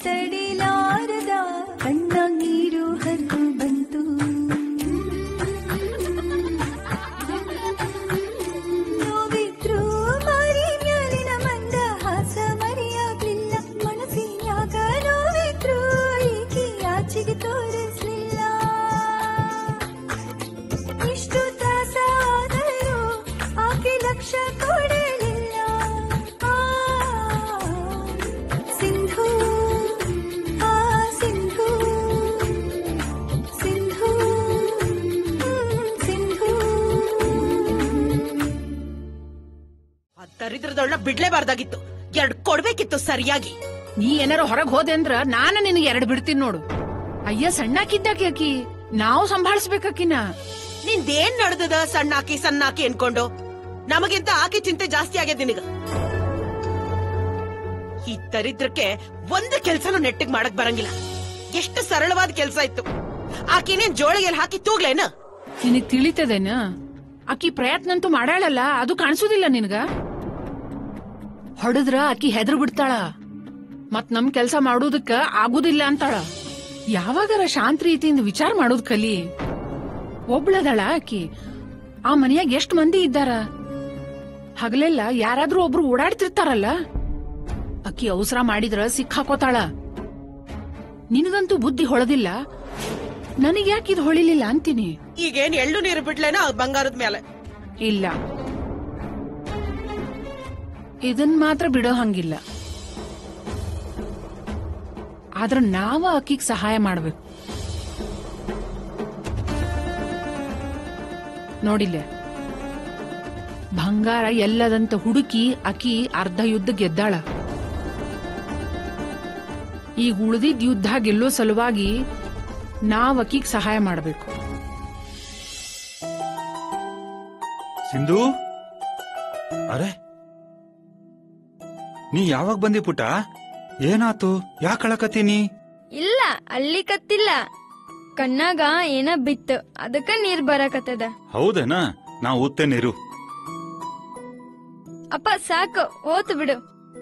ತಡಿಲಾರದ ಕಣ್ಣ ನೀರು ಹರಿದು ಬಂತು ನೋವಿದ್ರು ಮಾರಿ ಮ್ಯಾಲಿನ ಮಂದ ಹಾಸ ಮರೆಯಾಗ್ಲಿಲ್ಲ ಮನಸ್ಸಿನ್ಯಾಗ ನೋವಿದ್ರು ಈಕಿ ಆಚೆಗೆ ತೋರಿಸ್ಲಿಲ್ಲ ಇಷ್ಟು ತಾಸಾದರೂ ಆಕೆ ಲಕ್ಷ ಕೊಡಲಿಲ್ಲ ಆ, ಸಿಂಧು ಆ ಸಿಂಧು ಸಿಂಧು ಹ್ಮ್, ಸಿಂಧು ಆ ದರಿದ್ರದೊಳ್ಳ ಬಿಡ್ಲೇಬಾರ್ದಾಗಿತ್ತು ಎರಡ್ ಕೊಡ್ಬೇಕಿತ್ತು ಸರಿಯಾಗಿ ನೀ ಏನಾರ ಹೊರಗ್ ಹೋದೆ ಅಂದ್ರ ನಾನ ನಿನಗೆ ಎರಡು ಬಿಡ್ತೀನಿ ನೋಡು ಅಯ್ಯ ಸಣ್ಣಾಕಿದ್ದಾಕಿ ಆಕಿ ನಾವು ಸಂಭಾಳಿಸ್ಬೇಕಾಕಿನ ನಿಂದೇನ್ ನಡೆದದ ಸಣ್ಣಾಕಿ ಸಣ್ಣಾಕಿ ಅನ್ಕೊಂಡು ನಮಗಿಂತ ಆಕೆ ಚಿಂತೆ ಜಾಸ್ತಿ ಆಗ್ಯದ ನಿನಗ ಈ ದರಿದ್ರಕ್ಕೆ ಒಂದು ಕೆಲ್ಸನೂ ನೆಟ್ಟಿಗ್ ಮಾಡಕ್ ಬರಂಗಿಲ್ಲ ಎಷ್ಟು ಸರಳವಾದ ಕೆಲ್ಸ ಇತ್ತು ಆಕಿನೇನ್ ಜೋಳಿಗೆಲ್ ಹಾಕಿ ತೂಗ್ಲೇನ ನಿನಗ್ ತಿಳಿತದೇನ ಆಕಿ ಪ್ರಯತ್ನ ಅಂತೂ ಮಾಡಾಳಲ್ಲ ಅದು ಕಾಣಿಸೋದಿಲ್ಲ ನಿನಗ ಹೊಡೆದ್ರ ಆಕಿ ಹೆದ್ರ ಬಿಡ್ತಾಳ ಮತ್ ನಮ್ ಕೆಲ್ಸ ಮಾಡೋದಕ್ಕ ಆಗುದಿಲ್ಲ ಅಂತಾಳ ಯಾವಾಗಾರ ಶಾಂತ ರೀತಿಯಿಂದ ವಿಚಾರ ಮಾಡೋದ್ ಕಲಿ ಒಬ್ಳದಳ ಆಕಿ ಆ ಮನೆಯಾಗ ಎಷ್ಟ್ ಮಂದಿ ಇದ್ದಾರ ಹಗಲೆಲ್ಲ ಯಾರಾದ್ರೂ ಒಬ್ರು ಓಡಾಡ್ತಿರ್ತಾರಲ್ಲ ಅಕ್ಕಿ ಅವಸರ ಮಾಡಿದ್ರ ಸಿಕ್ಕಾಕೋತಾಳ ನಿನಗಂತೂ ಬುದ್ಧಿ ಹೊಳದಿಲ್ಲ ನನಗ್ ಯಾಕೆ ಇದು ಹೊಳಿಲಿಲ್ಲ ಅಂತೀನಿ ಈಗೇನ್ ಎಳ್ಳು ನೀರು ಬಿಡ್ಲೇನ ಆ ಬಂಗಾರದ ಮೇಲೆ ಇಲ್ಲ ಇದನ್ ಮಾತ್ರ ಬಿಡೋ ಹಂಗಿಲ್ಲ ಆದ್ರ ನಾವ ಅಕ್ಕಿಗ್ ಸಹಾಯ ಮಾಡ್ಬೇಕು ನೋಡಿಲ್ಲ ಬಂಗಾರ ಎಲ್ಲದಂತ ಹುಡುಕಿ ಅಕಿ ಅರ್ಧ ಯುದ್ಧ ಗೆದ್ದಾಳ ಈಗ ಉಳ್ದಿದ್ ಯುದ್ಧ ಗೆಲ್ಲೋ ಸಲುವಾಗಿ ನಾವ್ ಅಕ್ಕಿಗ್ ಸಹಾಯ ಮಾಡ್ಬೇಕು ಸಿಂಧು ಅರೆ ನೀ ಯಾವಾಗ ಬಂದಿ ಪುಟ ಏನಾತು ಯಾಕೆ ಅಳಕತ್ತೀನಿ ಇಲ್ಲ ಅಲ್ಲಿ ಕತ್ತಿಲ್ಲ ಕಣ್ಣಾಗ ಏನ ಬಿತ್ತು ಅದಕ್ಕ ನೀರ್ ಬರಕತ್ತದ ಹೌದೇನಾ ನಾ ಓದ್ತೇನಿರು ಅಪ್ಪ ಸಾಕು ಓತ್ ಬಿಡು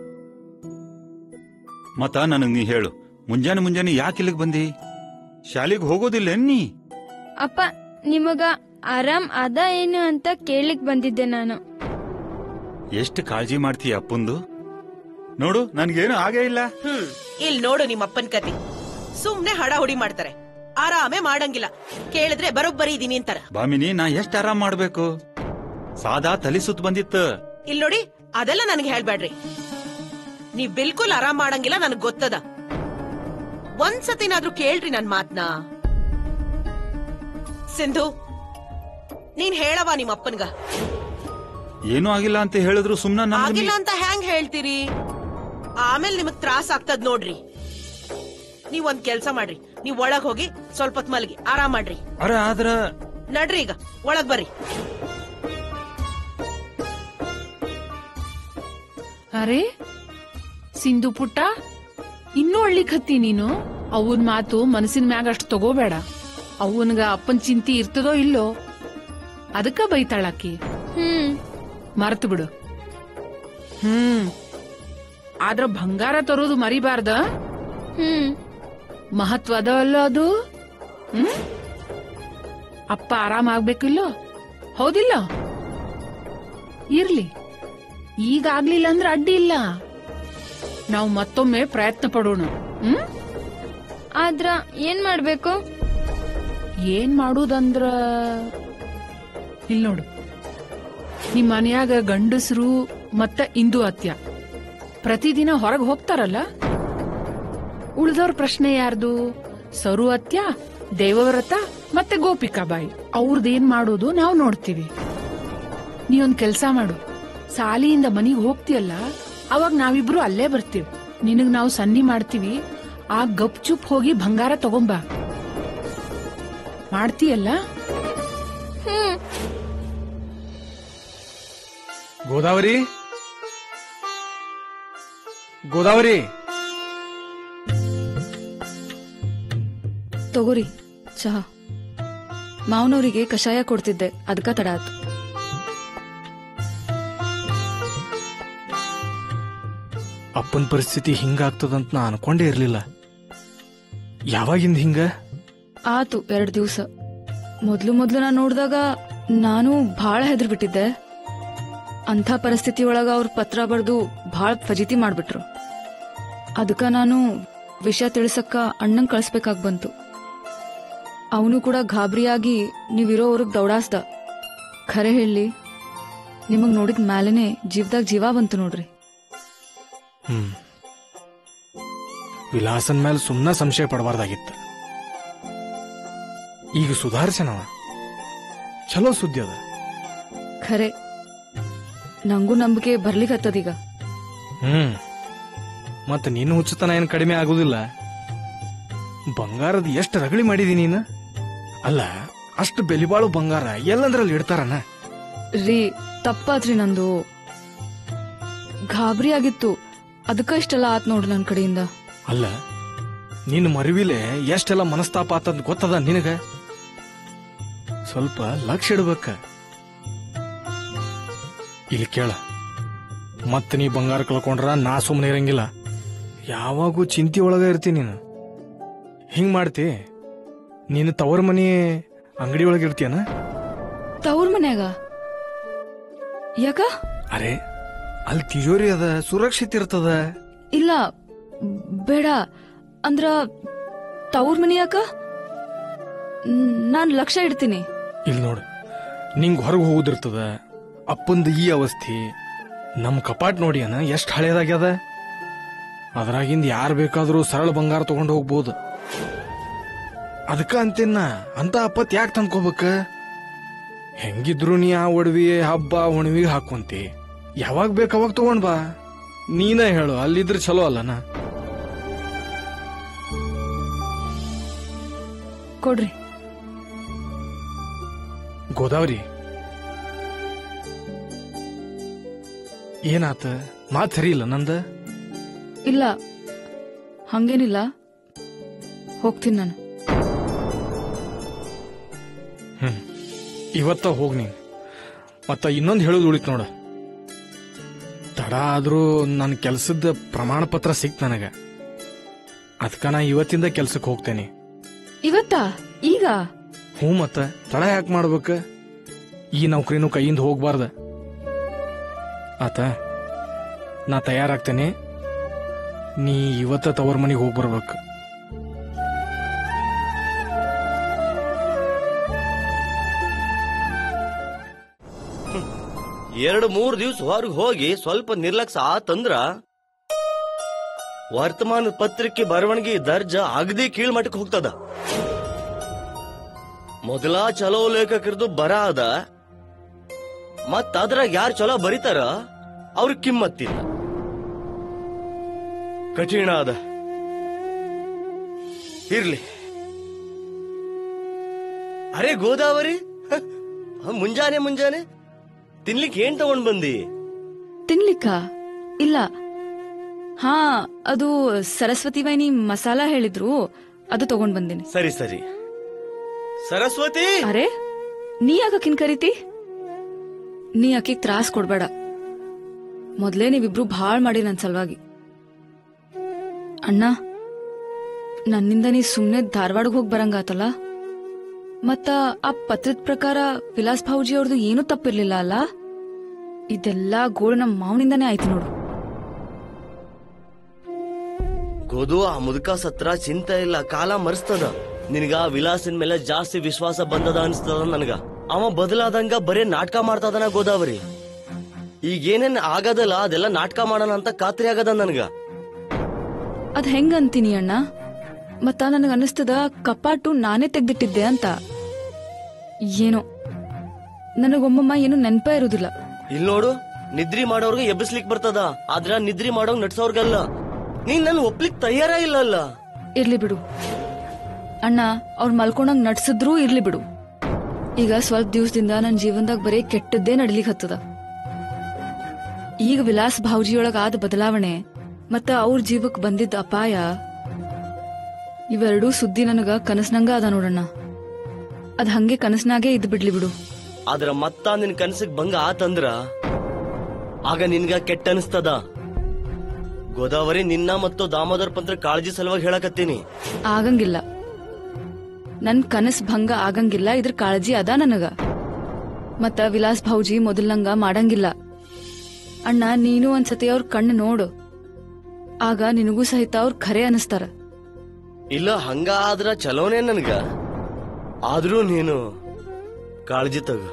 ಮತ್ತ ನನಗ್ ನೀ ಹೇಳು ಮುಂಜಾನೆ ಮುಂಜಾನೆ ಯಾಕೆ ಇಲ್ಲಿಗೆ ಬಂದಿ ಶಾಲಿಗ್ ಹೋಗೋದಿಲ್ಲ ನೀ ಅಪ್ಪ ನಿಮಗ ಆರಾಮ್ ಅದ ಏನು ಅಂತ ಕೇಳಿಕ್ ಬಂದಿದ್ದೆ ನಾನು ಎಷ್ಟು ಕಾಳಜಿ ಮಾಡ್ತೀಯ ಅಪ್ಪಂದು ನೋಡು ನನ್ಗೇನು ಆಗೇ ಇಲ್ಲ ಹ್ಮ್ ಇಲ್ ನೋಡು ನಿಮ್ಮ ಅಪ್ಪನ್ ಕತಿ ಸುಮ್ನೆ ಹಡ ಹುಡಿ ಮಾಡ್ತಾರೆ ಆರಾಮೇ ಮಾಡಂಗಿಲ್ಲ ಕೇಳಿದ್ರೆ ಬರೋಬ್ಬರಿ ಇದೀನಿ ಅಂತಾರ ಬಾಮಿನಿ ನಾ ಎಷ್ಟ್ ಆರಾಮ್ ಮಾಡ್ಬೇಕು ಸಾದಾ ತಲಿ ಸುತ್ತ ಬಂದಿತ್ತು ಇಲ್ ನೋಡಿ ಅದೆಲ್ಲ ನನಗೆ ಹೇಳ್ಬೇಡ್ರಿ ನೀವ್ ಬಿಲ್ಕುಲ್ ಆರಾಮ್ ಮಾಡಂಗಿಲ್ಲ ನನಗ್ ಗೊತ್ತದ ಒಂದ್ಸತಿನಾದ್ರೂ ಕೇಳ್ರಿ ನನ್ ಮಾತ್ನ ಸಿಂಧು ನೀನ್ ಹೇಳವ ನಿಮ್ಮ ಅಪ್ಪನ್ಗ ಏನೂ ಆಗಿಲ್ಲ ಅಂತ ಹೇಳಿದ್ರು ಸುಮ್ನ ನನ್ಗೆ ಆಗಿಲ್ಲ ನೀ- ಅಂತ ಹ್ಯಾಂಗ್ ಹೇಳ್ತೀರಿ ಆಮೇಲೆ ನಿಮಗ್ ತ್ರಾಸ ಆಗ್ತದ್ ನೋಡ್ರಿ ನೀವ್ ಒಂದ್ ಕೆಲ್ಸ ಮಾಡ್ರಿ ನೀವ್ ಒಳಗ್ ಹೋಗಿ ಸ್ವಲ್ಪ ಹೊತ್ ಮಲ್ಗಿ ಆರಾಮ್ ಮಾಡ್ರಿ ಅರೆ ಆದ್ರ ನಡ್ರಿ ಈಗ ಒಳಗ್ ಬರ್ರಿ ಅರೆ ಸಿಂಧು ಪುಟ್ಟ ಇನ್ನೂ ಹಳ್ಳಿಕತ್ತಿ ನೀನು ಅವನ್ ಮಾತು ಮನಸ್ಸಿನ ಮ್ಯಾಗ ಅಷ್ಟು ತಗೋಬೇಡ ಅವನ್ಗ ಅಪ್ಪನ್ ಚಿಂತಿ ಇರ್ತದೋ ಇಲ್ಲೋ ಅದಕ್ಕ ಬೈತಾಳಾಕಿ ಹ್ಮ್ ಮರ್ತು ಬಿಡು ಹ್ಮ್ ಆದ್ರ ಬಂಗಾರ ತರೋದು ಮರಿಬಾರ್ದ ಹ್ಮ್ ಮಹತ್ವದ ಅಲ್ಲ ಅದು ಹ್ಮ್ ಅಪ್ಪ ಆರಾಮ ಆಗ್ಬೇಕಿಲ್ಲೋ ಹೌದಿಲ್ಲ ಇರ್ಲಿ ಈಗ ಆಗ್ಲಿಲ್ಲ ಅಂದ್ರೆ ಅಡ್ಡಿ ಇಲ್ಲ ನಾವು ಮತ್ತೊಮ್ಮೆ ಪ್ರಯತ್ನ ಪಡೋಣ ಹ್ಮ್ ಆದ್ರ ಏನ್ ಮಾಡ್ಬೇಕು ಏನ್ ಮಾಡುದಂದ್ರ ಇಲ್ ನೋಡು ನಿಮ್ ಮನ್ಯಾಗ ಗಂಡಸರು ಮತ್ತ ಇಂದು ಅತ್ಯ ಪ್ರತಿದಿನ ಹೊರಗ್ ಹೋಗ್ತಾರಲ್ಲ ಉಳ್ದವ್ರ ಪ್ರಶ್ನೆ ಯಾರ್ದು ಸರು ಅತ್ಯ ದೇವವ್ರತ ಮತ್ತೆ ಗೋಪಿಕಾಬಾಯಿ ಅವ್ರದ್ದೇನ್ ಮಾಡೋದು ನಾವು ನೋಡ್ತೀವಿ ನೀ ಒಂದ್ ಕೆಲ್ಸ ಮಾಡು ಸಾಲಿಯಿಂದ ಮನಿಗ್ ಹೋಗ್ತೀಯಲ್ಲ ಅವಾಗ ನಾವಿಬ್ರು ಅಲ್ಲೇ ಬರ್ತೀವಿ ನಿನಗ್ ನಾವು ಸನ್ನಿ ಮಾಡ್ತೀವಿ ಆ ಗಪ್ ಚುಪ್ ಹೋಗಿ ಬಂಗಾರ ತಗೊಂಬಾ ಮಾಡ್ತೀಯಲ್ಲ ಹ್ಮ್ ಗೋದಾವರಿ ಗೋದಾವರಿ ತಗೋರಿ ಚಹಾ ಮಾವನವರಿಗೆ ಕಷಾಯ ಕೊಡ್ತಿದ್ದೆ ಅದಕ್ಕ ತಡ ಆತು ಅಪ್ಪ ಅಪ್ಪನ ಪರಿಸ್ಥಿತಿ ಹಿಂಗಾಗ್ತದಂತ ನಾ ಅನ್ಕೊಂಡೇ ಇರ್ಲಿಲ್ಲ ಯಾವಾಗಿಂದ ಹಿಂಗ ಆತು ಎರಡ್ ದಿವ್ಸ ಮೊದ್ಲು ಮೊದ್ಲು ನಾ ನೋಡ್ದಾಗ ನಾನು ಭಾಳ ಹೆದ್ರ ಬಿಟ್ಟಿದ್ದೆ ಅಂಥ ಪರಿಸ್ಥಿತಿ ಒಳಗ ಅವ್ರ ಪತ್ರ ಬರೆದು ಭಾಳ ಫಜೀತಿ ಮಾಡ್ಬಿಟ್ರು ಅದಕ್ಕ ನಾನು ವಿಷಯ ತಿಳಿಸಕ್ಕ ಅಣ್ಣಂಗ್ ಕಳಿಸ್ಬೇಕಾಗ್ ಬಂತು ಅವನು ಕೂಡ ಗಾಬರಿಯಾಗಿ ನೀವಿರೋ ಅವ್ರಿಗೆ ದೌಡಾಸ್ದ ಖರೆ ಹೇಳಿ ನಿಮಗ್ ನೋಡಿದ ಮ್ಯಾಲೇನೆ ಜೀವದಾಗ ಜೀವ ಬಂತು ನೋಡ್ರಿ ಹ್ಮ್ ವಿಲಾಸನ್ ಮೇಲೆ ಸುಮ್ಮನ ಸಂಶಯ ಪಡಬಾರ್ದಾಗಿತ್ತು ಈಗ ಸುಧಾರಿಸನವ ಚಲೋ ಸುದ್ದಿ ಅದ ಖರೆ ನಂಗೂ ನಂಬಿಕೆ ಬರ್ಲಿಕ್ಕತ್ತದೀಗ ಹ್ಮ್ ಮತ್ತ ನೀನು ಹುಚ್ಚುತನ ಏನ್ ಕಡಿಮೆ ಆಗುದಿಲ್ಲ ಬಂಗಾರದ ಎಷ್ಟು ರಗಳಿ ಮಾಡಿದಿ ನೀನು ಅಲ್ಲ ಅಷ್ಟು ಬೆಲಿಬಾಳು ಬಂಗಾರ ಎಲ್ಲಂದ್ರಲ್ಲಿ ಇಡ್ತಾರನ ರೀ ತಪ್ಪಾತ್ರಿ ನಂದು ಗಾಬರಿ ಆಗಿತ್ತು ಅದಕ್ಕ ಇಷ್ಟೆಲ್ಲ ಆತ್ ನೋಡ್ರಿ ನನ್ ಕಡೆಯಿಂದ ಅಲ್ಲ ನಿನ್ನ ಮರುವಿಲೆ ಎಷ್ಟೆಲ್ಲ ಮನಸ್ತಾಪ ಆತಂದ್ ಗೊತ್ತದ ನಿನಗ ಸ್ವಲ್ಪ ಲಕ್ಷ ಇಡ್ಬೇಕ ಇಲ್ಲಿ ಕೇಳ ಮತ್ತ ನೀ ಬಂಗಾರ ಕಳ್ಕೊಂಡ್ರ ನಾ ಸುಮ್ಮನೆ ಇರಂಗಿಲ್ಲ ಯಾವಾಗೂ ಚಿಂತೆ ಒಳಗ ಇರ್ತಿ ನೀನು ಹಿಂಗ್ ಮಾಡ್ತಿ ನೀನು ತವರ್ ಮನಿ ಅಂಗಡಿ ಒಳಗೆ ಇರ್ತೀಯನ ತವ್ರ ಮನ್ಯಾಗ ಯಾಕ ಅರೆ ಅಲ್ಲಿ ತಿಜೋರಿ ಅದ ಸುರಕ್ಷಿತ ಇರ್ತದ ಇಲ್ಲ ಬೇಡ ಅಂದ್ರ ತವ್ರ ಮನಿ ಯಾಕ ನ್- ನಾನ್ ಲಕ್ಷ ಇಡ್ತೀನಿ ಇಲ್ಲಿ ನೋಡು ನಿಂಗ್ ಹೊರಗೆ ಹೋಗುದಿರ್ತದ ಅಪ್ಪಂದ ಈ ಅವಸ್ಥೆ ನಮ್ ಕಪಾಟ್ ನೋಡಿ ಅನ ಎಷ್ಟ್ ಹಳೇದಾಗ್ಯದ ಅದ್ರಾಗಿಂದ ಯಾರು ಬೇಕಾದ್ರೂ ಸರಳ ಬಂಗಾರ ತಗೊಂಡು ಹೋಗ್ಬೋದು ಅದಕ್ಕ ಅಂತೀನ ಅಂತ ಅಪ್ಪತ್ ಯಾಕೆ ತಂದ್ಕೋಬೇಕ ಹೆಂಗಿದ್ರು ನೀ ಆ ಒಡವಿ ಹಬ್ಬ ಹುಣ್ವಿ ಹಾಕೊಂತಿ ಯಾವಾಗ ಬೇಕು ಅವಾಗ ತಗೊಂಡ್ ಬಾ ನೀನೇ ಹೇಳು ಅಲ್ಲಿದ್ರೆ ಚಲೋ ಅಲ್ಲನ ಕೊಡ್ರಿ ಗೋದಾವರಿ ಏನಾತ ಮಾತ್ ಸರಿ ಇಲ್ಲ ನಂದ ಇಲ್ಲ ಹಂಗೇನಿಲ್ಲ ಹೋಗ್ತೀನಿ ನಾನು ಹ್ಮ್ ಇವತ್ತ ಹೋಗ್ ನೀನ್ ಮತ್ತ ಇನ್ನೊಂದ್ ಹೇಳೋದು ಉಳಿತ್ ನೋಡ ತಡ ಆದ್ರೂ ನನ್ನ ಕೆಲ್ಸದ ಪ್ರಮಾಣ ಪತ್ರ ಸಿಕ್ತ ನನಗ ಅದಕ್ಕ ನಾ ಇವತ್ತಿಂದ ಕೆಲ್ಸಕ್ಕೆ ಹೋಗ್ತೇನೆ ಇವತ್ತಾ ಈಗ ಹ್ಞೂ ಮತ್ತ ತಡ ಯಾಕೆ ಮಾಡ್ಬೇಕ ಈ ನೌಕರಿನೂ ಕೈಯಿಂದ ಹೋಗ್ಬಾರ್ದ ಆತ ನಾ ತಯಾರಾಗ್ತೇನೆ ನೀ ಇವತ್ತ ತವರ್ ಮನೆಗೆ ಹೋಗಿ ಬರ್ಬೇಕು ಎರಡು ಮೂರ್ ದಿವ್ಸ ಹೊರಗೆ ಹೋಗಿ ಸ್ವಲ್ಪ ನಿರ್ಲಕ್ಷ್ಯ ಆತಂದ್ರ ವರ್ತಮಾನ ಪತ್ರಿಕೆ ಬರವಣಿಗೆ ದರ್ಜ ಅಗದಿ ಕೀಳ್ಮಟ್ಟಕ್ಕೆ ಹೋಗ್ತದ ಮೊದಲ ಚಲೋ ಲೇಖಕರದು ಬರ ಅದ ಮತ್ ಅದ್ರಾಗ ಯಾರು ಚಲೋ ಬರೀತಾರ ಅವ್ರ ಕಿಮ್ಮತ್ತಿಲ್ಲ ಕಠಿಣ ಅದ ಇರ್ಲಿ ಅರೆ ಗೋದಾವರಿ ಹ, ಮುಂಜಾನೆ ಮುಂಜಾನೆ ತಿನ್ಲಿಕ್ಕೆ ಏನ್ ತಗೊಂಡ್ ಬಂದಿ ತಿನ್ಲಿಕ್ಕ ಇಲ್ಲ ಹಾ ಅದು ಸರಸ್ವತಿ ವೈನಿ ಮಸಾಲ ಹೇಳಿದ್ರು ಅದು ತಗೊಂಡ್ ಬಂದಿನಿ ಸರಿ ಸರಿ ಸರಸ್ವತಿ ಅರೆ ನೀ ಯಾಕಿನ್ ಕರಿತಿ ನೀ ಆಕಿಗ್ ತ್ರಾಸ್ ಕೊಡ್ಬೇಡ ಮೊದ್ಲೇ ನೀವಿಬ್ರು ಭಾಳ್ ಮಾಡಿ ನನ್ ಸಲುವಾಗಿ ಅಣ್ಣ ನನ್ನಿಂದ ನೀ ಸುಮ್ನೆ ಧಾರವಾಡಗ್ ಹೋಗ್ ಬರಂಗಾತಲ್ಲ ಮತ್ತ ಆ ಪತ್ರದ ಪ್ರಕಾರ ವಿಲಾಸ್ ಭಾವುಜಿ ಅವ್ರದ್ದು ಏನೂ ತಪ್ಪಿರ್ಲಿಲ್ಲ ಅಲ್ಲ ಇದೆಲ್ಲ ಗೋಳು ನಮ್ಮ ಮಾವನಿಂದಾನೇ ಆಯ್ತು ನೋಡು ಗೋದು ಆ ಮುದುಕ ಸತ್ರ ಚಿಂತೆ ಇಲ್ಲ ಕಾಲ ಮರೆಸ್ತದ ನಿನಗ ಆ ವಿಲಾಸಿನ ಮೇಲೆ ಜಾಸ್ತಿ ವಿಶ್ವಾಸ ಬಂದದ ಅನ್ಸ್ತದ ನನಗ ಅವ ಬದಲಾದಂಗ ಬರೇ ನಾಟಕ ಮಾಡ್ತದನ ಗೋದಾವರಿ ಈಗ ಏನೇನ್ ಆಗದಲ್ಲ ಅದೆಲ್ಲ ನಾಟಕ ಮಾಡೋಣ ಅಂತ ಖಾತ್ರಿ ಆಗದ ನನಗ ಅದ್ ಹೆಂಗಂತೀನಿ ಅಣ್ಣ ಮತ್ತ ನನಗ ಅನಿಸ್ತದ ಕಪಾಟು ನಾನೇ ತೆಗ್ದಿಟ್ಟಿದ್ದೆ ಅಂತ ಏನೋ ನನಗೊಮ್ಮಮ್ಮ ಏನು ನೆನ್ಪ ಇರುದಿಲ್ಲ ಇಲ್ ನೋಡು ನಿದ್ರಿ ಮಾಡೋರ್ಗೆ ಎಬ್ಬಿಸ್ಲಿಕ್ ಬರ್ತದ ಆದ್ರ ನಿದ್ರಿ ಮಾಡೋಂಗ್ ನಡ್ಸೋರ್ಗಲ್ಲ ನೀನ್ ನನ್ ಒಪ್ಲಿಕ್ ತಯಾರ ಇಲ್ಲ ಅಲ್ಲ ಇರ್ಲಿ ಬಿಡು ಅಣ್ಣ ಅವ್ರ ಮಲ್ಕೊಂಡಂಗ್ ನಡ್ಸಿದ್ರೂ ಇರ್ಲಿ ಬಿಡು ಈಗ ಸ್ವಲ್ಪ ದಿವಸದಿಂದ ನನ್ನ ಜೀವನದಾಗ ಬರೀ ಕೆಟ್ಟದ್ದೇ ನಡಿಲಿಕ್ ಹತ್ತದ ಈಗ ವಿಲಾಸ್ ಭಾವ್ಜಿಯೊಳಗ ಆದ ಬದಲಾವಣೆ ಮತ್ತ ಅವ್ರ ಜೀವಕ್ ಬಂದಿದ್ದ ಅಪಾಯ ಇವೆರಡೂ ಸುದ್ದಿ ನನಗ ಕನಸ್ನಂಗ ಅದ ನೋಡಣ್ಣ ಅದ್ ಹಂಗೆ ಕನಸ್ನಾಗೆ ಇದ್ ಬಿಡ್ಲಿ ಬಿಡು ಆದ್ರ ಮತ್ತ ನಿನ್ ಕನಸಿಗೆ ಭಂಗ ಆತಂದ್ರ ಆಗ ನಿನ್ಗ ಕೆಟ್ಟ ಅನಿಸ್ತದ ಗೋದಾವರಿ ನಿನ್ನ ಮತ್ತು ದಾಮೋದರ್ ಪಂತ್ರ ಕಾಳಜಿ ಸಲುವಾಗಿ ಹೇಳಕತ್ತೀನಿ ಆಗಂಗಿಲ್ಲ ನನ್ ಕನಸ್ ಭಂಗ ಆಗಂಗಿಲ್ಲ ಇದ್ರ ಕಾಳಜಿ ಅದ ನನಗ ಮತ್ತ ವಿಲಾಸ್ ಭೌಜಿ ಮೊದಲ್ನಂಗ ಮಾಡಂಗಿಲ್ಲ ಅಣ್ಣ ನೀನು ಒಂದ್ಸತಿ ಅವ್ರ ಕಣ್ಣು ನೋಡು ಆಗ ನಿನಗೂ ಸಹಿತ ಅವ್ರ ಖರೆ ಅನಿಸ್ತಾರ ಇಲ್ಲ ಹಂಗ ಆದ್ರ ಚಲೋನೇ ನನ್ಗ ಆದ್ರೂ ನೀನು ಕಾಳಜಿ ತಗೋ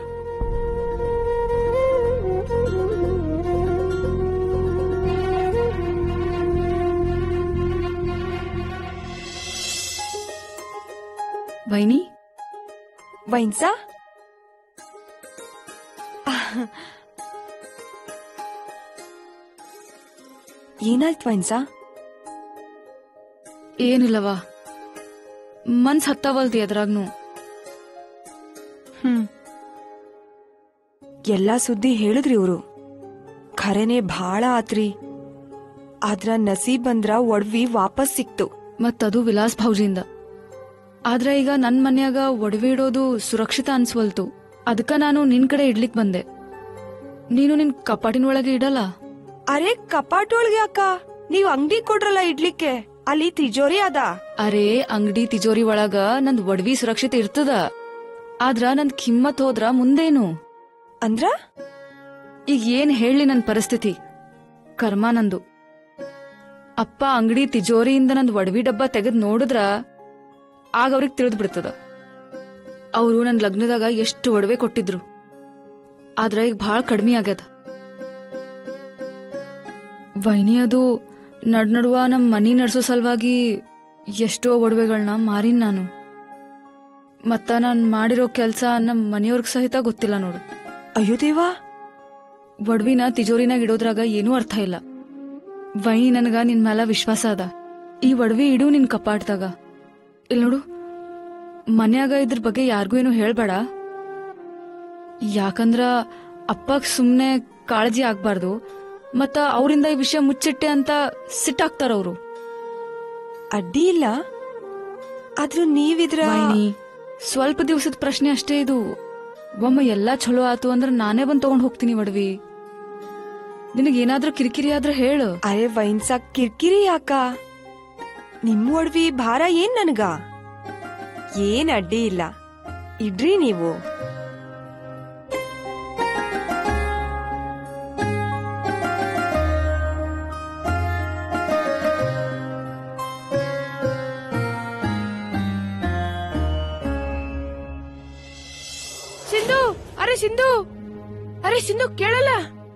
ವೈನಿ ವೈನ್ಸಾ ಏನಾಯ್ತು ವೈನ್ಸಾ ಏನಿಲ್ಲವಾ ಮನ್ಸ್ ಹತ್ತವಲ್ದಿ ಅದ್ರಾಗ್ನು ಹ್ಮ್ ಎಲ್ಲಾ ಸುದ್ದಿ ಹೇಳಿದ್ರಿ ಇವ್ರು ಖರೇನೆ ಭಾಳ ಆತ್ರಿ ಆದ್ರ ನಸೀಬ್ ಅಂದ್ರ ಒಡ್ವಿ ವಾಪಸ್ ಸಿಕ್ತು ಮತ್ತದು ವಿಲಾಸ್ ಭೌಜಿಯಿಂದ ಆದ್ರ ಈಗ ನನ್ ಮನ್ಯಾಗ ಒಡವೆ ಇಡೋದು ಸುರಕ್ಷಿತ ಅನ್ಸ್ವಲ್ತು ಅದಕ್ಕ ನಾನು ನಿನ್ ಕಡೆ ಇಡ್ಲಿಕ್ ಬಂದೆ ನೀನು ನಿನ್ ಕಪಾಟಿನ ಒಳಗೆ ಇಡಲ್ಲ ಅರೆ ಕಪಾಟೊಳಗೆ ಅಕ್ಕ ನೀವ್ ಅಂಗಡಿ ಕೊಡ್ರಲ್ಲ ಇಡ್ಲಿಕ್ಕೆ ಅಲ್ಲಿ ತಿಜೋರಿ ಅದ ಅರೆ ಅಂಗಡಿ ತಿಜೋರಿ ಒಳಗ ನಂದ್ ಒಡವಿ ಸುರಕ್ಷಿತ ಇರ್ತದ ಆದ್ರ ನಂದ್ ಕಿಮ್ಮತ್ ಹೋದ್ರ ಮುಂದೇನು ಅಂದ್ರ ಈಗ ಏನ್ ಹೇಳಿ ನನ್ ಪರಿಸ್ಥಿತಿ ಕರ್ಮ ನಂದು ಅಪ್ಪ ಅಂಗಡಿ ತಿಜೋರಿಯಿಂದ ನಂದ್ ಒಡವಿ ಡಬ್ಬ ತೆಗೆದ್ ನೋಡಿದ್ರ ಆಗ ಅವ್ರಿಗೆ ತಿಳಿದ್ ಬಿಡ್ತದ ಅವರು ನನ್ ಲಗ್ನದಾಗ ಎಷ್ಟು ಒಡವೆ ಕೊಟ್ಟಿದ್ರು ಆದ್ರ ಈಗ ಭಾಳ ಕಡಿಮೆ ಆಗ್ಯದ ವೈನಿ ಅದು ನಡ್ ನಡುವ ನಮ್ ಮನಿ ನಡ್ಸೋ ಸಲುವಾಗಿ ಎಷ್ಟೋ ಒಡವೆಗಳನ್ನ ಮಾರಿನ್ ನಾನು ಮತ್ತ ನಾನ್ ಮಾಡಿರೋ ಕೆಲ್ಸ ನಮ್ ಮನೆಯವ್ರಿಗೆ ಸಹಿತ ಗೊತ್ತಿಲ್ಲ ನೋಡು ಅಯ್ಯೋ ದೇವಾ ಒಡವಿನ ತಿಜೋರಿನಾಗ ಇಡೋದ್ರಾಗ ಏನೂ ಅರ್ಥ ಇಲ್ಲ ವೈನಿ ನನಗ ನಿನ್ ಮ್ಯಾಲ ವಿಶ್ವಾಸ ಅದ ಈ ಒಡವಿ ಇಡು ನಿನ್ ಕಪಾಟ್ದಾಗ ಇಲ್ ನೋಡು ಮನ್ಯಾಗ ಇದ್ರ ಬಗ್ಗೆ ಯಾರಿಗೂ ಏನು ಹೇಳ್ಬೇಡ ಯಾಕಂದ್ರ ಅಪ್ಪಗ್ ಸುಮ್ನೆ ಕಾಳಜಿ ಆಗ್ಬಾರ್ದು ಮತ್ತ ಅವರಿಂದ ಈ ವಿಷಯ ಮುಚ್ಚಿಟ್ಟೆ ಅಂತ ಸಿಟ್ಟಾಗ್ತಾರ ಅವರು ಅಡ್ಡಿ ಇಲ್ಲ ಆದ್ರೂ ನೀವಿದ್ರ ವೈನಿ ಸ್ವಲ್ಪ ದಿವಸದ ಪ್ರಶ್ನೆ ಅಷ್ಟೇ ಇದು ಒಮ್ಮೆ ಎಲ್ಲಾ ಚಲೋ ಆತು ಅಂದ್ರ ನಾನೇ ಬಂದ್ ತಗೊಂಡ್ ಹೋಗ್ತೀನಿ ಒಡವಿ ನಿನಗೇನಾದ್ರೂ ಕಿರಿಕಿರಿ ಆದ್ರ ಹೇಳು ಅರೆ ವೈನ್ಸಾ ಕಿರ್ಕಿರಿ ಯಾಕ ನಿಮ್ಮ ಒಡ್ವಿ ಭಾರ ಏನ್ ನನ್ಗ ಏನ್ ಅಡ್ಡಿ ಇಲ್ಲ ಇಡ್ರಿ ನೀವು ಸಿಂಧು ಅರೆ ಸಿಂಧು ಅರೆ ಸಿಂಧು ಕೇಳಲ್ಲ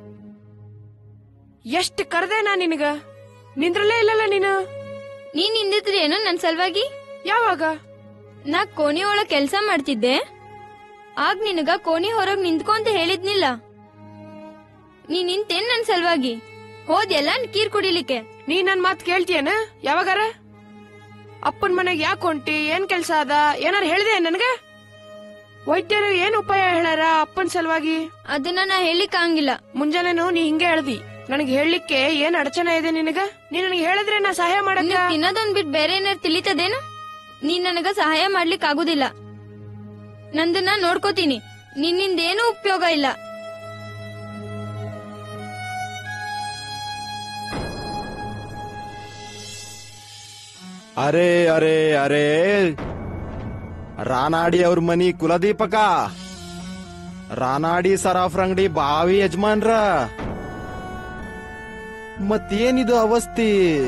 ಎಷ್ಟ್ ಕರ್ದೆ ನಾ ನಿನಗ ನಿಂದ್ರಲ್ಲೇ ಇಲ್ಲಲ್ಲ ನೀನು ನೀನ್ ನಿಂದಿದ್ರೇನು ನನ್ ಸಲುವಾಗಿ ಯಾವಾಗ ನಾ ಕೋಣಿ ಒಳಗ್ ಕೆಲ್ಸ ಮಾಡ್ತಿದ್ದೆ ಆಗ ನಿನಗ ಕೋಣಿ ಹೊರಗ್ ನಿಂತ್ಕೊಂತ ಹೇಳಿದ್ನಿಲ್ಲ ನೀ ನಿಂತೇನ್ ನನ್ ಸಲುವಾಗಿ ಹೋದ್ಯಲ್ಲ ಕೀರ್ ಕುಡಿಲಿಕ್ಕೆ ನೀ ನನ್ ಮಾತ್ ಕೇಳ್ತೀಯನ ಯಾವಾಗಾರ ಅಪ್ಪನ್ ಮನೆಗ್ ಯಾಕೆ ಹೊಂಟಿ ಏನ್ ಕೆಲ್ಸ ಅದ ಏನಾರ ಹೇಳ್ದೆ ನನ್ಗ ವೈದ್ಯರು ಏನ್ ಉಪಾಯ ಹೇಳಾರ ಅಪ್ಪನ್ ಸಲುವಾಗಿ ಅದನ್ನ ನಾ ಹೇಳಿಕ್ ಆಗಂಗಿಲ್ಲ ಮುಂಜಾನೆನು ನೀ ಹಿಂಗೆ ಹೇಳ್ದಿ ನನಗ್ ಹೇಳಲಿಕ್ಕೆ ಏನ್ ಅಡಚಣೆ ಇದೆ ನಿನಗ ನೀ ನನಗೆ ಹೇಳಿದ್ರೆ ನಾ ಸಹಾಯ ಮಾಡಕ್ಕ ನಿನಗ್ ತಿನ್ನೋದೊಂದ್ ಬಿಟ್ ಬೇರೆ ಏನಾರ ತಿಳಿತದೇನು ನೀನ್ ನನಗ ಸಹಾಯ ಮಾಡ್ಲಿಕ್ ಆಗುದಿಲ್ಲ ನಂದನ್ನ ನೋಡ್ಕೋತೀನಿ ನಿನ್ನಿಂದ ಏನೂ ಉಪಯೋಗ ಇಲ್ಲ ಅರೆ ಅರೆ ಅರೆ ರಾನಾಡಿ ಅವ್ರ ಮನಿ ಕುಲದೀಪಕ ರಾನಾಡಿ ಸರಾಫ್ ಅಂಗಡಿ ಬಾವಿ ಯಜಮಾನ್ರ ಮತ್ತೇನಿದು ಅವಸ್ಥಿ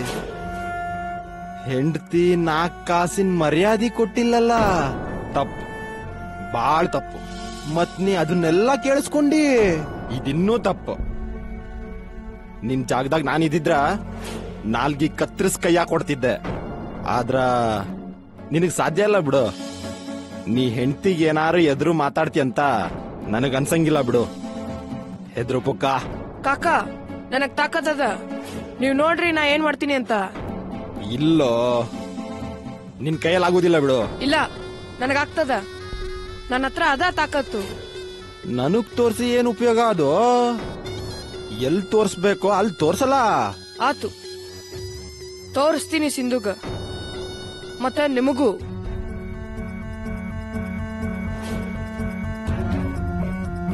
ಹೆಂಡತಿ ನಾಕ್ ಕಾಸಿನ ಮರ್ಯಾದೆ ಕೊಟ್ಟಿಲ್ಲಲ್ಲ ತಪ್ಪು ಬಾಳ್ ತಪ್ಪು ಮತ್ ನೀ ಅದನ್ನೆಲ್ಲ ಕೇಳಿಸ್ಕೊಂಡಿ ಇದಿನ್ನೂ ತಪ್ಪು ನಿನ್ ಜಾಗದಾಗ ನಾನು ಇದ್ದಿದ್ರ ನಾಲ್ಗಿ ಕತ್ತರಿಸ್ ಕೈಯ ಕೊಡ್ತಿದ್ದೆ ಆದ್ರ ನಿನಗ್ ಸಾಧ್ಯ ಇಲ್ಲ ಬಿಡು ನೀ ಹೆಂಡತಿಗೆ ಏನಾರು ಎದುರು ಮಾತಾಡ್ತಿ ಅಂತ ನನಗ್ ಅನ್ಸಂಗಿಲ್ಲ ಬಿಡು ಹೆದ್ರು ಪುಕ್ಕ ಕಾಕ ನನಗ್ ತಾಕತ್ತದ ನೀವ್ ನೋಡ್ರಿ ನಾ ಏನ್ ಮಾಡ್ತೀನಿ ಅಂತ ಇಲ್ಲೋ ನಿನ್ ಕೈಯಲ್ಲಿ ಆಗುದಿಲ್ಲ ಬಿಡು ಇಲ್ಲ ನನಗಾಗ್ತದ ನನ್ನ ಹತ್ರ ಅದ ತಾಕತ್ತು ನನಗ್ ತೋರ್ಸಿ ಏನ್ ಉಪಯೋಗ ಅದು ಎಲ್ ತೋರ್ಸ್ಬೇಕೋ ಅಲ್ಲಿ ತೋರ್ಸಲ್ಲ ಆತು ತೋರಿಸ್ತೀನಿ ಸಿಂಧುಗ ಮತ್ತ ನಿಮಗೂ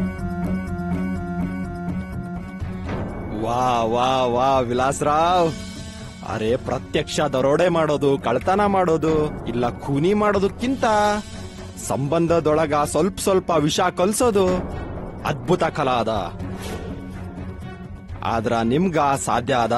ವಾ ವಾ ವಾ ವಿಲಾಸ್ರಾವ್ ಅರೆ ಪ್ರತ್ಯಕ್ಷ ದರೋಡೆ ಮಾಡೋದು ಕಳ್ತನ ಮಾಡೋದು ಇಲ್ಲ ಖೂನಿ ಮಾಡೋದಕ್ಕಿಂತ ಸಂಬಂಧದೊಳಗ ಸ್ವಲ್ಪ ಸ್ವಲ್ಪ ವಿಷ ಕಲ್ಸೋದು ಅದ್ಭುತ ಕಲಾ ಅದ ಆದ್ರ ನಿಮ್ಗ ಸಾಧ್ಯ ಅದ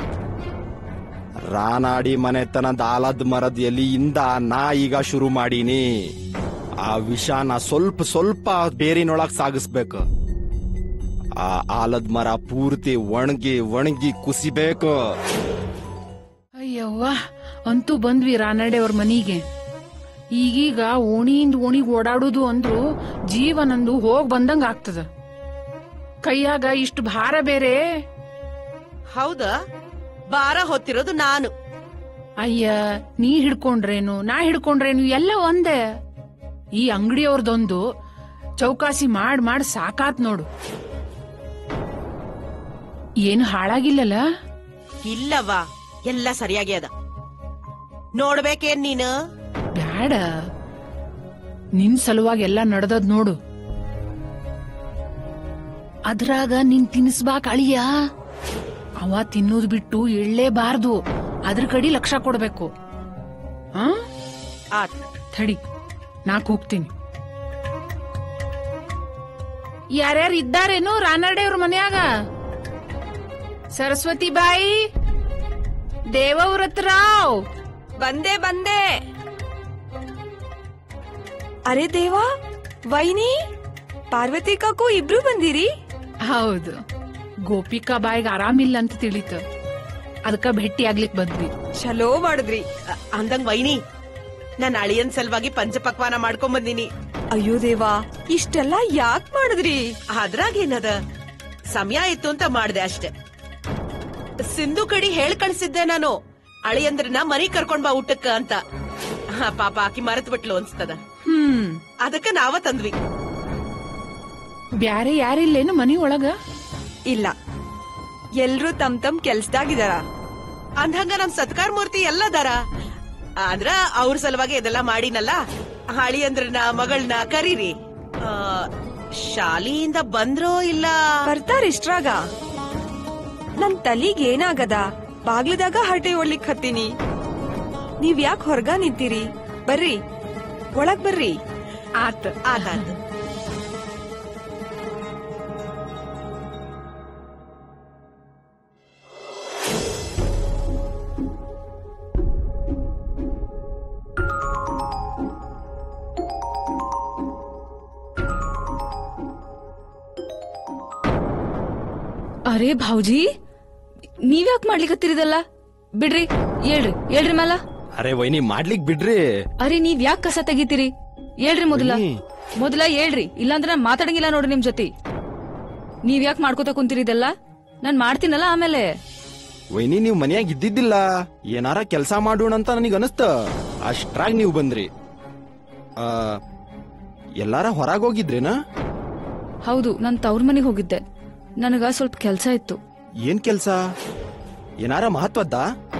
ರಾನಾಡಿ ಮನೆತನದ ಆಲದ್ ಮರದ ಎಲಿಯಿಂದ ನಾ ಈಗ ಶುರು ಮಾಡೀನಿ ಆ ವಿಷನ ಸ್ವಲ್ಪ ಸ್ವಲ್ಪ ಬೇರಿನೊಳಗ್ ಸಾಗಿಸ್ಬೇಕು ಆ ಆಲದ ಮರ ಪೂರ್ತಿ ಒಣಗಿ ಒಣಗಿ ಕುಸಿಬೇಕು ಅಯ್ಯವ್ವ ಅಂತೂ ಬಂದ್ವಿ ರಾನಡೆ ಅವ್ರ ಮನಿಗೆ ಈಗೀಗ ಓಣಿಯಿಂದ ಓಣಿಗ್ ಓಡಾಡುದು ಅಂದ್ರು ಜೀವನಂದು ಹೋಗ್ ಬಂದಂಗ ಆಗ್ತದ ಕೈಯಾಗ ಇಷ್ಟು ಭಾರ ಬೇರೆ ಹೌದಾ ಭಾರ ಹೊತ್ತಿರೋದು ನಾನು ಅಯ್ಯ ನೀ ಹಿಡ್ಕೊಂಡ್ರೇನು ನಾ ಹಿಡ್ಕೊಂಡ್ರೇನು ಎಲ್ಲ ಒಂದೇ ಈ ಅಂಗಡಿಯವ್ರದೊಂದು ಚೌಕಾಸಿ ಮಾಡ್ ಮಾಡ್ ಸಾಕಾತ್ ನೋಡು ಏನು ಹಾಳಾಗಿಲ್ಲಲ್ಲ ಇಲ್ಲವ್ವ ಎಲ್ಲ ಸರಿಯಾಗಿ ಅದ ನೋಡ್ಬೇಕೇನ್ ನೀನು ಬ್ಯಾಡ ನಿನ್ ಸಲುವಾಗಿ ಎಲ್ಲ ನಡ್ದದ್ ನೋಡು ಅದ್ರಾಗ ನಿನ್ ತಿನ್ಸ್ಬಾಕ್ ಅಳಿಯ ಅವ ತಿನ್ನೋದ್ ಬಿಟ್ಟು ಎಳ್ಳೇಬಾರ್ದು ಅದ್ರ ಕಡೆ ಲಕ್ಷ ಕೊಡ್ಬೇಕು ಆ ಆತ್ ಥಡಿ ನಾಕ್ ಹೋಗ್ತೀನಿ ಯಾರ್ಯಾರು ಇದ್ದಾರೇನು ರಾನಡೆ ಅವ್ರ ಮನ್ಯಾಗ ಸರಸ್ವತಿ ಬಾಯಿ ದೇವವ್ರತ ರಾವ್ ಬಂದೆ ಬಂದೆ ಅರೆ ದೇವಾ ವೈನಿ ಪಾರ್ವತಿ ಕಾಕು ಇಬ್ರು ಬಂದಿರಿ ಹೌದು ಗೋಪಿಕಾ ಬಾಯಿಗೆ ಆರಾಮಿಲ್ಲ ಅಂತ ತಿಳಿತ ಅದಕ್ಕ ಭೇಟಿ ಆಗ್ಲಿಕ್ ಬಂದ್ವಿ ಚಲೋ ಮಾಡಿದ್ರಿ ಅ- ಅಂದಂಗ್ ವೈನಿ ನಾನ್ ಅಳಿಯನ್ ಸಲುವಾಗಿ ಪಂಚಪಕ್ವಾನ ಮಾಡ್ಕೊಂಡ್ ಬಂದಿನಿ ಅಯ್ಯೋ ದೇವಾ ಇಷ್ಟೆಲ್ಲ ಯಾಕ್ ಮಾಡಿದ್ರಿ ಅದ್ರಾಗೇನದ ಸಮಯ ಇತ್ತು ಅಂತ ಮಾಡ್ದೆ ಅಷ್ಟೆ ಸಿಂಧು ಕಡಿ ಹೇಳ್ ಕಳ್ಸಿದ್ದೆ ನಾನು ಅಳಿಯಂದ್ರನ್ನ ಮನಿ ಕರ್ಕೊಂಡ್ ಬಾ ಊಟಕ್ಕ ಅಂತ ಹಾ, ಪಾಪ ಆಕಿ ಮರೆತ್ ಬಿಟ್ಲು ಅನ್ಸ್ತದ ಹ್ಮ್ ಅದಕ್ಕ ನಾವ ತಂದ್ವಿ ಬ್ಯಾರೆ ಯಾರಿಲ್ಲೇನು ಮನಿ ಒಳಗ ಇಲ್ಲ ಎಲ್ರೂ ತಮ್ ತಮ್ ಕೆಲ್ಸದಾಗಿದಾರ ಅಂದಂಗ ನಮ್ ಸತ್ಕಾರ ಮೂರ್ತಿ ಎಲ್ಲದಾರ ಆದ್ರ ಅವ್ರ ಸಲುವಾಗಿ ಇದೆಲ್ಲ ಮಾಡಿನಲ್ಲ ಅಳಿಯಂದ್ರನ್ನ ಮಗಳನ್ನ ಕರೀರಿ ಆ, ಶಾಲೆಯಿಂದ ಬಂದ್ರೋ ಇಲ್ಲ ಬರ್ತಾರ ಇಷ್ಟ್ರಾಗ ನನ್ ತಲಿಗ್ ಏನಾಗದ ಬಾಗ್ಲದಾಗ ಹರಟೆ ಒಳ್ಲಿಕ್ ಹತ್ತೀನಿ ನೀವ್ ಯಾಕೆ ಹೊರಗ ನಿಂತೀರಿ ಬರ್ರಿ ಒಳಗ್ ಬರ್ರಿ ಆತ ಆತಾತು ಅರೆ ಭಾವ್ಜಿ ನೀವ್ಯಾಕ್ ಮಾಡ್ಲಿಕತ್ತಿರಿದಲ್ಲ ಬಿಡ್ರಿ ಹೇಳ್ರಿ ಹೇಳ್ರಿ ಮೇಲ ಅರೆ ವೈನಿ ಮಾಡ್ಲಿಕ್ ಬಿಡ್ರಿ ಅರೆ ನೀವ್ ಯಾಕ್ ಕಸ ತೆಗಿತೀರಿ ಹೇಳ್ರಿ ಮೊದಲ ವೈನಿ. ಮೊದಲ ಹೇಳ್ರಿ ಇಲ್ಲಾಂದ್ರೆ ನಾನ್ ಮಾತಾಡಂಗಿಲ್ಲ ನೋಡ್ರಿ ನಿಮ್ ಜೊತೆ ನೀವ್ ಯಾಕ್ ಮಾಡ್ಕೋತ ಕುಂತಿರಿದೆಲ್ಲ ನಾನ್ ಮಾಡ್ತೀನಲ್ಲ ಆಮೇಲೆ ವೈನಿ ನೀವ್ ಮನ್ಯಾಗ ಇದ್ದಿದ್ದಿಲ್ಲ ಏನಾರ ಕೆಲ್ಸ ಮಾಡೋಣ ಅಂತ ನನಗ್ ಅನಸ್ತ ಅಷ್ಟ್ರಾಗ್ ನೀವ್ ಬಂದ್ರಿ ಆ ಎಲ್ಲಾರ ಹೊರಗ್ ಹೋಗಿದ್ರೇನ ಹೌದು ನಾನ್ ತವ್ರ ಮನೆಗ್ ಹೋಗಿದ್ದೆ ನನಗ ಸ್ವಲ್ಪ ಕೆಲ್ಸ ಇತ್ತು ಏನ್ ಕೆಲ್ಸ ಏನಾರ ಮಹತ್ವದ್ದ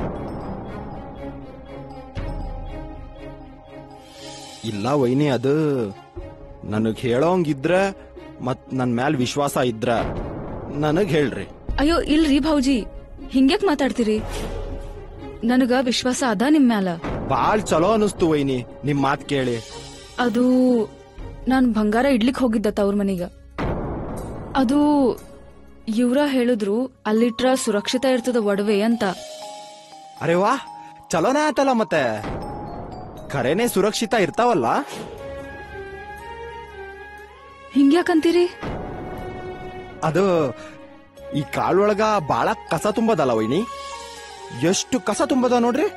ಇಲ್ಲ ವೈನಿ ಅದು ನನಗ್ ಹೇಳೋಂಗಿದ್ರ ಮತ್ ನನ್ ಮ್ಯಾಲ್ ವಿಶ್ವಾಸ ಇದ್ರ ನನಗ್ ಹೇಳ್ರಿ ಅಯ್ಯೋ ಇಲ್ರಿ ಭಾವ್ಜಿ ಹಿಂಗ್ಯಾಕ್ ಮಾತಾಡ್ತೀರಿ ನನಗ ವಿಶ್ವಾಸ ಅದ ನಿಮ್ ಮ್ಯಾಲ ಬಾಳ್ ಚಲೋ ಅನಿಸ್ತು ವೈನಿ ನಿಮ್ ಮಾತ್ ಕೇಳಿ ಅದು ನಾನ್ ಬಂಗಾರ ಇಡ್ಲಿಕ್ ಹೋಗಿದ್ದ ತವ್ರ ಮನೀಗ ಅದು ಇವ್ರ ಹೇಳಿದ್ರು ಅಲ್ಲಿಟ್ರ ಸುರಕ್ಷಿತ ಇರ್ತದ ಒಡವೆ ಅಂತ ಅರೆ ವಾ ಚಲೋನೇ ಆತಲ್ಲ ಮತ್ತೆ ಖರೇನೆ ಸುರಕ್ಷಿತ ಇರ್ತಾವಲ್ಲ ಹಿಂಗ್ಯಾಕಂತೀರಿ ಅದು ಈ ಕಾಳೊಳಗ ಬಾಳ ಕಸ ತುಂಬದಲ್ಲ ವೈನಿ ಎಷ್ಟು ಕಸ ತುಂಬದ ನೋಡ್ರಿ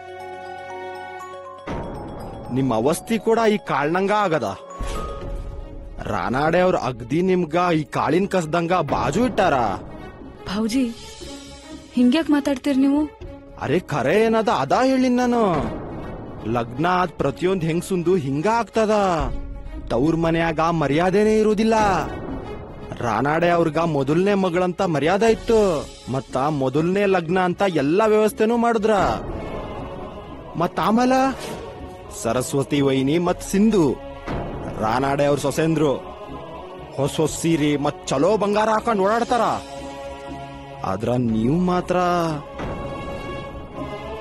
ನಿಮ್ಮ ಅವಸ್ಥಿ ಕೂಡ ಈ ಕಾಳ್ನಂಗ ಆಗದ ರಾನಾಡೆ ಅವ್ರ ಅಗ್ದಿ ನಿಮ್ಗ ಈ ಕಾಳಿನ ಕಸದಂಗ ಬಾಜು ಇಟ್ಟಾರ ಭಾವ್ಜಿ ಹಿಂಗ್ಯಾಕ್ ಮಾತಾಡ್ತೀರಿ ನೀವು ಅರೆ ಖರೆ ಏನದ ಅದ ಹೇಳಿನ್ ನಾನು ಲಗ್ನ ಆದ್ ಪ್ರತಿಯೊಂದ್ ಹೆಂಗ್ಸುಂದು ಹಿಂಗ ಆಗ್ತದ ತವ್ರ ಮನ್ಯಾಗ ಮರ್ಯಾದೆನೇ ಇರುವುದಿಲ್ಲ ರಾನಾಡೆ ಅವ್ರಿಗ ಮೊದಲನೇ ಮಗಳಂತ ಮರ್ಯಾದೆ ಇತ್ತು ಮತ್ತ ಮೊದಲನೇ ಲಗ್ನ ಅಂತ ಎಲ್ಲಾ ವ್ಯವಸ್ಥೆನೂ ಮಾಡಿದ್ರ ಮತ್ತ ಆಮೇಲ ಸರಸ್ವತಿ ವೈನಿ ಮತ್ ಸಿಂಧು ರಾನಾಡೆ ಅವ್ರ ಸೊಸೆಂದ್ರು ಹೊಸ ಹೊಸ ಸೀರೆ ಮತ್ ಚಲೋ ಬಂಗಾರ ಹಾಕೊಂಡ್ ಓಡಾಡ್ತಾರ ಆದ್ರ ನೀವು ಮಾತ್ರ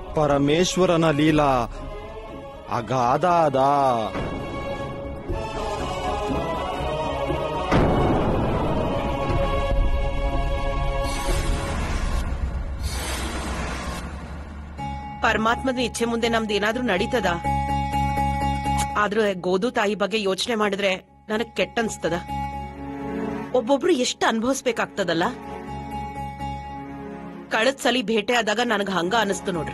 ಪರಮೇಶ್ವರನ ಲೀಲಾ ಅಗಾಧಾದ ಪರಮಾತ್ಮದ ಇಚ್ಛೆ ಮುಂದೆ ನಮ್ದು ಏನಾದ್ರೂ ನಡೀತದ ಆದ್ರೂ ಗೋದು ತಾಯಿ ಬಗ್ಗೆ ಯೋಚನೆ ಮಾಡಿದ್ರೆ ನನಗ್ ಕೆಟ್ಟ ಅನ್ಸ್ತದ ಒಬ್ಬೊಬ್ರು ಎಷ್ಟು ಅನುಭವಿಸ್ಬೇಕಾಗ್ತದಲ್ಲ ಕಳೆದ್ ಸಲಿ ಭೇಟೆ ಆದಾಗ ನನಗ್ ಹಂಗ ಅನಿಸ್ತು ನೋಡ್ರಿ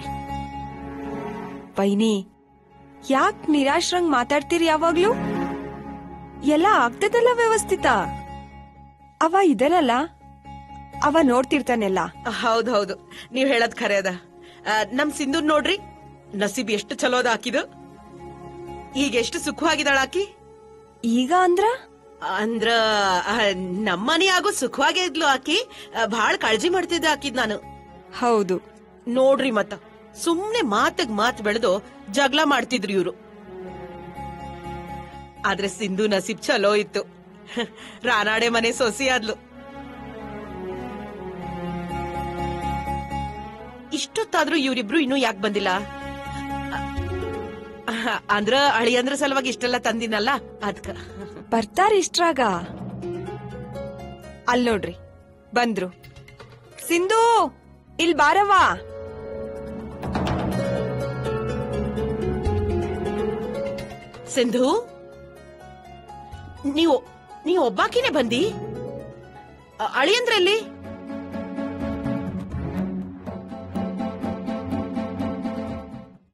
ವೈನಿ ಯಾಕ್ ನಿರಾಶ್ರಂಗ್ ಮಾತಾಡ್ತೀರಿ ಯಾವಾಗ್ಲೂ ಎಲ್ಲ ಆಗ್ತದಲ್ಲ ವ್ಯವಸ್ಥಿತ ಅವ ಇದರಲ್ಲ ಅವ ನೋಡ್ತಿರ್ತಾನೆಲ್ಲ ಹೌದೌದು ನೀವ್ ಹೇಳದ್ ಖರೆ ಅದ ಆ, ನಮ್ ಸಿಂಧು ನೋಡ್ರಿ ನಸೀಬ್ ಎಷ್ಟು ಚಲೋ ಅದ ಹಾಕಿದು ಈಗ ಎಷ್ಟು ಸುಖವಾಗಿದ್ದಾಳ ಆಕಿ ಈಗ ಅಂದ್ರ ಅಂದ್ರ ಆ, ನಮ್ಮನೆ ಆಗೋ ಸುಖವಾಗೇ ಇದ್ಲು ಆಕಿ ಆ, ಭಾಳ ಕಾಳಜಿ ಮಾಡ್ತಿದ್ದೆ ಆಕಿದ್ ನಾನು ಹೌದು ನೋಡ್ರಿ ಮತ್ತ ಸುಮ್ನೆ ಮಾತಗ್ ಮಾತ್ ಬೆಳೆದು ಜಗಳ ಮಾಡ್ತಿದ್ರು ಇವ್ರು ಆದ್ರೆ ಸಿಂಧು ನಸೀಬ್ ಚಲೋ ಇತ್ತು ರಾನಾಡೆ ಮನೆ ಸೊಸಿ ಆದ್ಲು ಇಷ್ಟೊತ್ತಾದ್ರೂ ಇವ್ರಿಬ್ರು ಇನ್ನೂ ಯಾಕೆ ಬಂದಿಲ್ಲ ಅ- ಅಂದ್ರ ಅಳಿಯಂದ್ರ ಸಲುವಾಗಿ ಇಷ್ಟೆಲ್ಲ ತಂದಿನಲ್ಲ ಅದ್ಕ ಬರ್ತಾರ ಇಷ್ಟ್ರಾಗ ಅಲ್ ನೋಡ್ರಿ ಬಂದ್ರು ಸಿಂಧು ಇಲ್ ಬಾರವ್ವ ಸಿಂಧು ನೀವು ನೀವು ಒಬ್ಬಾಕಿನೇ ಬಂದಿ ಅ- ಅಳಿಯಂದ್ರಲ್ಲಿ